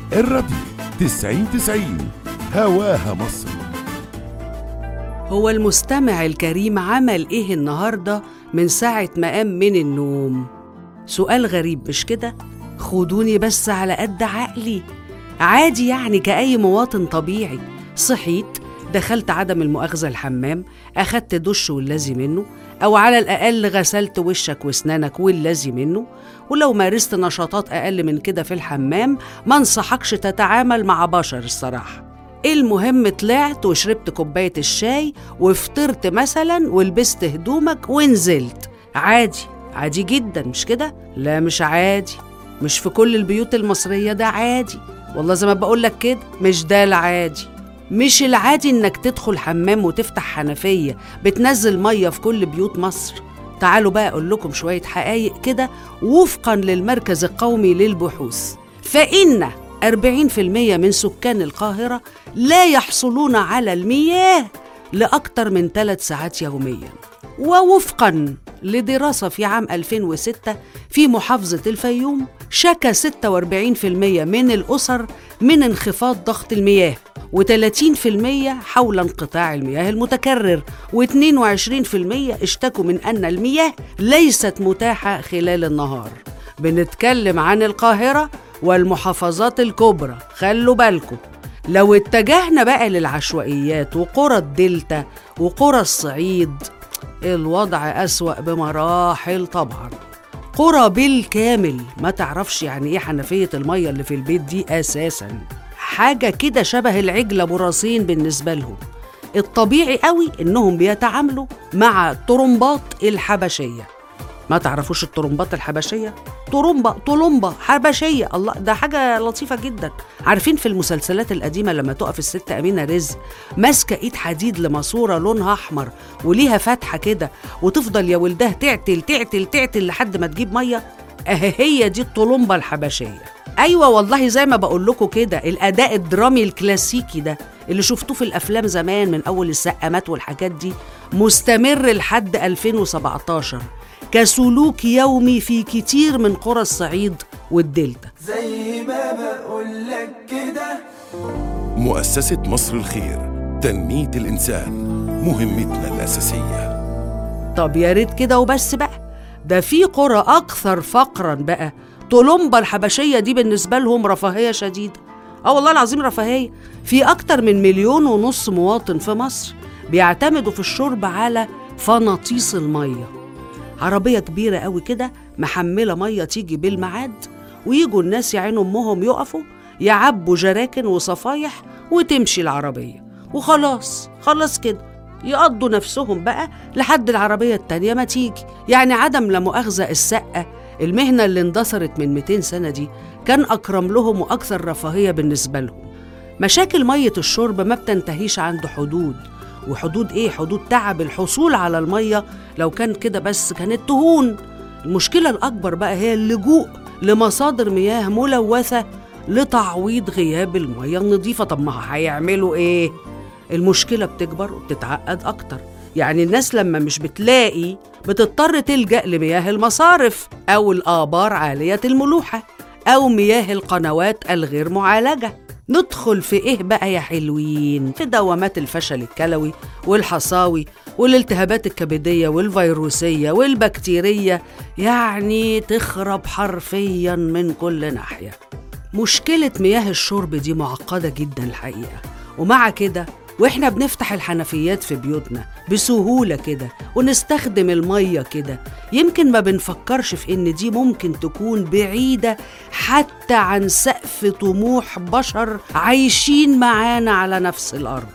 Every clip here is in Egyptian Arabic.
الراديو تسعين تسعين هواها مصر هو المستمع الكريم عمل ايه النهارده من ساعة ما قام من النوم؟ سؤال غريب مش كده؟ خدوني بس على قد عقلي عادي يعني كأي مواطن طبيعي صحيت دخلت عدم المؤاخذة الحمام أخدت دش والذي منه أو على الأقل غسلت وشك واسنانك والذي منه ولو مارست نشاطات أقل من كده في الحمام ما انصحكش تتعامل مع بشر الصراحة المهم طلعت وشربت كوباية الشاي وفطرت مثلا ولبست هدومك ونزلت عادي عادي جدا مش كده؟ لا مش عادي مش في كل البيوت المصرية ده عادي والله زي ما بقولك كده مش ده العادي مش العادي انك تدخل حمام وتفتح حنفية بتنزل مية في كل بيوت مصر تعالوا بقى اقول لكم شوية حقايق كده وفقا للمركز القومي للبحوث فإن 40% من سكان القاهرة لا يحصلون على المياه لأكثر من ثلاث ساعات يومياً ووفقاً لدراسة في عام 2006 في محافظة الفيوم شكى 46% من الأسر من انخفاض ضغط المياه و30% حول انقطاع المياه المتكرر و22% اشتكوا من أن المياه ليست متاحة خلال النهار بنتكلم عن القاهرة والمحافظات الكبرى خلوا بالكم لو اتجهنا بقى للعشوائيات وقرى الدلتا وقرى الصعيد الوضع أسوأ بمراحل طبعا قرى بالكامل ما تعرفش يعني ايه حنفية المية اللي في البيت دي أساسا حاجة كده شبه العجلة براسين بالنسبة لهم الطبيعي قوي إنهم بيتعاملوا مع الطرمبات الحبشية ما تعرفوش الطرمبات الحبشية؟ طرمبة طلمبة حبشية الله ده حاجة لطيفة جدا عارفين في المسلسلات القديمة لما تقف الست أمينة رزق ماسكة إيد حديد لماسورة لونها أحمر وليها فتحة كده وتفضل يا ولدها تعتل تعتل تعتل لحد ما تجيب مية أهي هي دي الطلمبة الحبشية أيوة والله زي ما بقول لكم كده الأداء الدرامي الكلاسيكي ده اللي شفتوه في الأفلام زمان من أول السقامات والحاجات دي مستمر لحد 2017 كسلوك يومي في كتير من قرى الصعيد والدلتا زي ما بقولك كده مؤسسة مصر الخير تنمية الإنسان مهمتنا الأساسية طب يا ريت كده وبس بقى ده في قرى أكثر فقرا بقى طلمبة الحبشية دي بالنسبة لهم رفاهية شديدة اه والله العظيم رفاهية في أكتر من مليون ونص مواطن في مصر بيعتمدوا في الشرب على فناطيس المية عربية كبيرة قوي كده محملة مية تيجي بالميعاد ويجوا الناس يا عين أمهم يقفوا يعبوا جراكن وصفايح وتمشي العربية وخلاص خلاص كده يقضوا نفسهم بقى لحد العربية التانية ما تيجي يعني عدم لا مؤاخذة السقة المهنة اللي اندثرت من 200 سنة دي كان أكرم لهم وأكثر رفاهية بالنسبة لهم مشاكل مية الشرب ما بتنتهيش عند حدود وحدود ايه حدود تعب الحصول على المية لو كان كده بس كانت تهون المشكلة الأكبر بقى هي اللجوء لمصادر مياه ملوثة لتعويض غياب المياه النظيفة طب ما هيعملوا ايه المشكلة بتكبر وبتتعقد أكتر يعني الناس لما مش بتلاقي بتضطر تلجأ لمياه المصارف أو الآبار عالية الملوحة أو مياه القنوات الغير معالجة ندخل في إيه بقى يا حلوين في دوامات الفشل الكلوي والحصاوي والالتهابات الكبدية والفيروسية والبكتيرية يعني تخرب حرفيا من كل ناحية مشكلة مياه الشرب دي معقدة جدا الحقيقة ومع كده واحنا بنفتح الحنفيات في بيوتنا بسهولة كده ونستخدم المية كده يمكن ما بنفكرش في ان دي ممكن تكون بعيدة حتى عن سقف طموح بشر عايشين معانا على نفس الأرض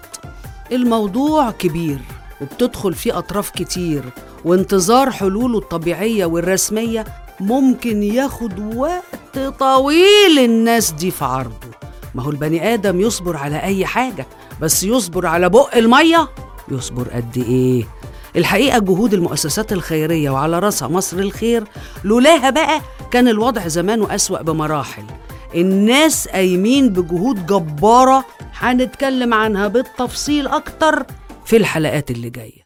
الموضوع كبير وبتدخل فيه أطراف كتير وانتظار حلوله الطبيعية والرسمية ممكن ياخد وقت طويل الناس دي في عرضه ما هو البني آدم يصبر على أي حاجة بس يصبر على بق المية يصبر قد إيه الحقيقة جهود المؤسسات الخيرية وعلى رأسها مصر الخير لولاها بقى كان الوضع زمانه أسوأ بمراحل الناس قايمين بجهود جبارة هنتكلم عنها بالتفصيل أكتر في الحلقات اللي جاية